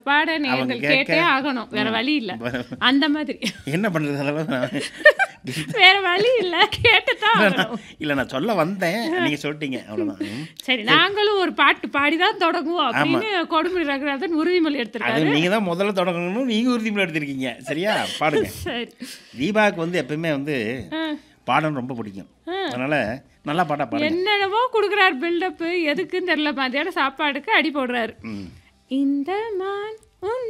பாட அவங்க நேயர்கள் கேட்க- கேட்டே ஆகணும் வேற வழி இல்ல ப- அந்த மாதிரி என்ன பண்ணுறது அதெல்லாம் வேற வழி இல்ல கேட்டுதான் ஆகணும் இல்லை நான் சொல்ல வந்தேன் நீங்கள் சொல்லிட்டீங்க அவ்வளோதான் ம். சரி நாங்களும் ஒரு பாட்டு பாடிதான் தொடங்குவோம் அப்படின்னு கொடுமுடி ரகுநாதன் உறுதிமொழி அது எடுத்திருக்காரு நீங்கள் தான் முதல்ல தொடங்கணும்னு நீங்கள் உறுதிமொழி எடுத்திருக்கீங்க சரியா பாடுங்க சரி தீபாவுக்கு வந்து எப்பயுமே வந்து ஆ. பாடம் ரொம்ப பிடிக்கும் அதனால் நல்லா பாட்டா பாடுங்க என்னென்னவோ கொடுக்குறாரு பில்டப் எதுக்குன்னு தெரியல மத்தியானம் சாப்பாடுக்கு அடி போடுறாரு ம் இந்த மான் உன்